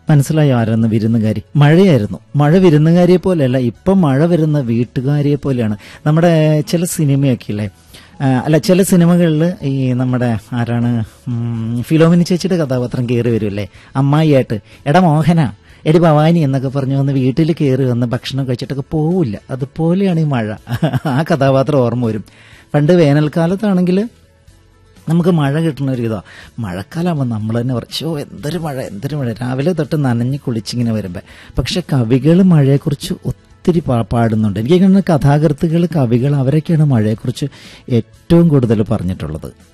മനസ്സിലായോ ആരെന്ന് വിരുന്നുകാരി മഴയായിരുന്നു മഴ വിരുന്നുകാരിയെ പോലെയല്ല ഇപ്പം മഴ വരുന്ന വീട്ടുകാരിയെ പോലെയാണ് നമ്മുടെ ചില സിനിമയൊക്കെ ഇല്ലേ ആ, അല്ല ചില സിനിമകളിൽ ഈ നമ്മുടെ ആരാണ് ഉം, ഫിലോമിനി ചേച്ചിയുടെ കഥാപാത്രം കയറി വരുമല്ലേ അമ്മായിയായിട്ട് എടാ മോഹന എടി ഭവാനി എന്നൊക്കെ പറഞ്ഞു വന്ന് വീട്ടിൽ കയറി വന്ന് ഭക്ഷണം കഴിച്ചിട്ടൊക്കെ പോവില്ല അതുപോലെയാണ് ഈ മഴ ആ കഥാപാത്രം ഓർമ്മ വരും പണ്ട് വേനൽക്കാലത്താണെങ്കിൽ നമുക്ക് മഴ കിട്ടുന്ന ഒരു ഇതാ മഴക്കാലമാകുമ്പോൾ നമ്മൾ തന്നെ പറയും ഷോ എന്തൊരു മഴ എന്തൊരു മഴ രാവിലെ തൊട്ട് നനഞ്ഞ് കുളിച്ചിങ്ങനെ വരുമ്പോൾ പക്ഷെ കവികൾ മഴയെക്കുറിച്ച് ഒത്തിരി പാ- പാടുന്നുണ്ട് എനിക്ക് തോന്നുന്നു കഥാകൃത്തുകൾ കവികൾ അവരൊക്കെയാണ് മഴയെക്കുറിച്ച് ഏറ്റവും കൂടുതൽ പറഞ്ഞിട്ടുള്ളത്